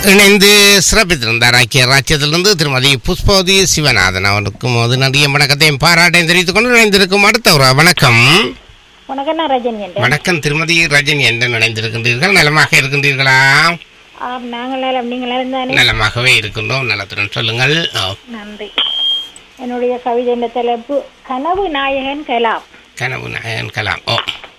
இணைந்து சிறப்பித்திருந்தார் ஐக்கிய ராஜ்யத்திலிருந்து திருமதி புஷ்பவதி சிவநாதன் அவருக்கும் அது நடிகை வணக்கத்தையும் பாராட்டையும் தெரிவித்துக் கொண்டு இணைந்திருக்கும் அடுத்த ஒரு வணக்கம் வணக்கம் நான் ரஜன் என்றேன் வணக்கம் திருமதி ரஜினி என்று இணைந்திருக்கின்றீர்கள் நலமாக இருக்கின்றீர்களா ஆம் நாங்கள் நலம் நீங்கள் நலந்தானே நலமாகவே இருக்கின்றோம் நலத்துடன் சொல்லுங்கள் ஆ, நன்றி என்னுடைய கவிதையின் தலைப்பு கனவு நாயகன் கலாம் கனவு நாயகன் கலாம் ஓ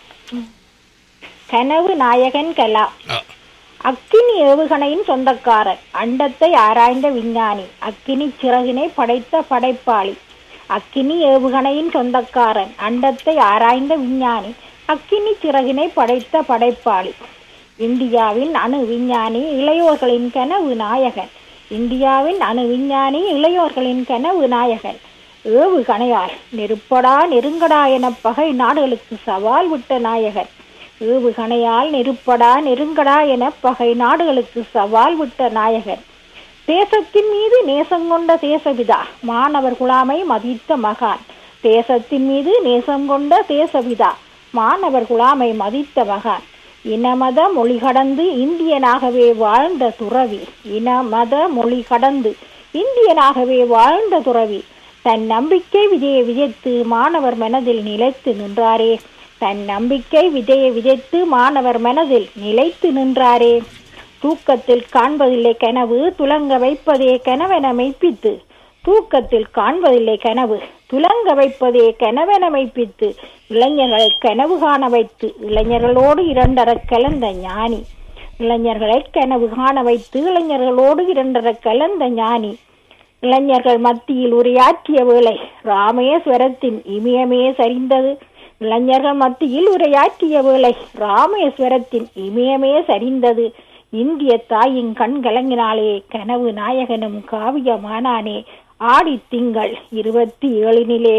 கனவு நாயகன் கலாம் ஓ அக்கினி ஏவுகணையின் சொந்தக்காரர் அண்டத்தை ஆராய்ந்த விஞ்ஞானி அக்கினி சிறகினை படைத்த படைப்பாளி அக்கினி ஏவுகணையின் சொந்தக்காரன் அண்டத்தை ஆராய்ந்த விஞ்ஞானி அக்கினி சிறகினை படைத்த படைப்பாளி இந்தியாவின் அணு விஞ்ஞானி இளையோர்களின் கனவு நாயகன் இந்தியாவின் அணு விஞ்ஞானி இளையோர்களின் கனவு நாயகன் ஏவுகணையால் நெருப்படா நெருங்கடா என பகை நாடுகளுக்கு சவால் விட்ட நாயகன் ஏவுகணையால் நெருப்படா நெருங்கடா என பகை நாடுகளுக்கு சவால் விட்ட நாயகன் தேசத்தின் மீது நேசம் கொண்ட தேசபிதா மாணவர் குழாமை மதித்த மகான் தேசத்தின் மீது நேசம் கொண்ட தேசபிதா மாணவர் குழாமை மதித்த மகான் இன மத மொழி கடந்து இந்தியனாகவே வாழ்ந்த துறவி இன மத மொழி கடந்து இந்தியனாகவே வாழ்ந்த துறவி தன் நம்பிக்கை விதையை விதைத்து மாணவர் மனதில் நிலைத்து நின்றாரே தன் நம்பிக்கை விதையை விதைத்து மாணவர் மனதில் நிலைத்து நின்றாரே தூக்கத்தில் காண்பதில்லை கனவு துலங்க வைப்பதே கனவென மெய்ப்பித்து தூக்கத்தில் காண்பதில்லை கனவு துலங்க வைப்பதே கனவென மெய்ப்பித்து இளைஞர்களை கனவு காண வைத்து இளைஞர்களோடு இரண்டரக் கலந்த ஞானி இளைஞர்களை கனவு காண வைத்து இளைஞர்களோடு இரண்டரக் கலந்த ஞானி இளைஞர்கள் மத்தியில் உரையாற்றிய வேளை ராமேஸ்வரத்தின் இமயமே சரிந்தது இளைஞர்கள் மத்தியில் உரையாற்றிய வேளை ராமேஸ்வரத்தின் இமயமே சரிந்தது இந்திய தாயின் கண் கலங்கினாலே கனவு நாயகனும் காவியமானானே ஆடி திங்கள் இருபத்தி ஏழினிலே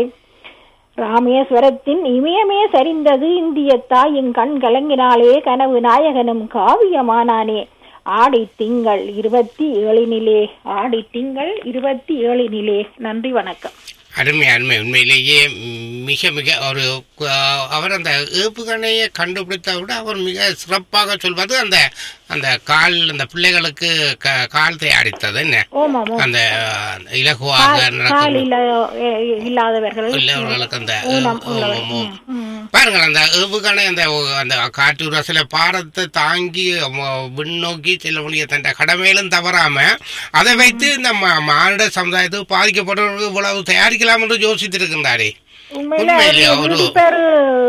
ராமேஸ்வரத்தின் இமயமே சரிந்தது இந்திய தாயின் கண் கலங்கினாலே கனவு நாயகனும் காவியமானானே ஆடி திங்கள் இருபத்தி ஏழினிலே ஆடி திங்கள் இருபத்தி ஏழினிலே நன்றி வணக்கம் அருமை அருமை உண்மையிலேயே மிக மிக ஒரு அஹ், அவர் அந்த ஏவுகணையை கண்டுபிடித்த விட அவர் மிக சிறப்பாக சொல்வது அந்த அந்த கால் அந்த பிள்ளைகளுக்கு க- கால் தயாரித்தது என்ன ஓமாம் ஓ. அந்த அஹ், இலகுவாக கால் நடக்கும் இல்ல எ- இல்லாதவர்கள் உள்ளவர்களுக்கு அந்த ஊனம் ஓ, உள்ளவர். ஓ, ஓ. ம், ம். பாருங்கள் அந்த ஏவுகணை அந்த அந்த காற்று சில பாரத்தை தாங்கி ம- விண்ணோக்கி செல்ல முடிய தன் கடமையிலும் தவறாம அதை வைத்து இந்த ம- மானிட சமுதாயத்துக்கு பாதிக்கப்பட்டவர்களுக்கு இவ்வளவு தயாரிக்கலாம் என்று யோசித்திருக்கின்றாரே உண்மையில உண்மையிலேயே ஒரு- நூறு பேர்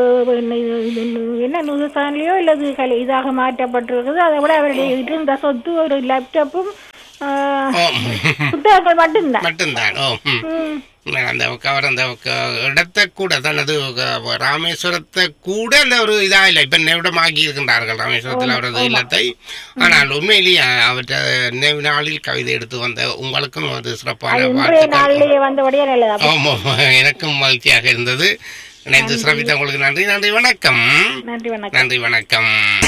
என்ன நுதுசான்லயோ இல்லது கலை- இதாக மாற்றப்பட்டிருக்குது அதை விட அவருடைய இருந்த சொத்து ஒரு லேப்டாப்பும் ஓ, புத்தகங்கள் மட்டும்தான் மட்டும்தான் ஓ ம். ம். அந்த அவர் அந்த க- இடத்தை கூட தனது க- ராமேஸ்வரத்தை கூட அந்த ஒரு இதா இல்லை இப்ப நிமிடமாக்கி இருக்கின்றார்கள் ராமேஸ்வரத்தில் அவரது இல்லத்தை ஆனால் உண்மையிலேயே அவற்றை நினைவு நாளில் கவிதை எடுத்து வந்த உங்களுக்கும் அது சிறப்பான இன்றைய வாழ்த்துக்கள் நாளிலேயே வந்தபடியே நல்லதா ஆமாம் எனக்கும் மகிழ்ச்சியாக இருந்தது இணைந்து சிறப்பித்த உங்களுக்கு நன்றி நன்றி வணக்கம் நன்றி வணக்கம் நன்றி வணக்கம்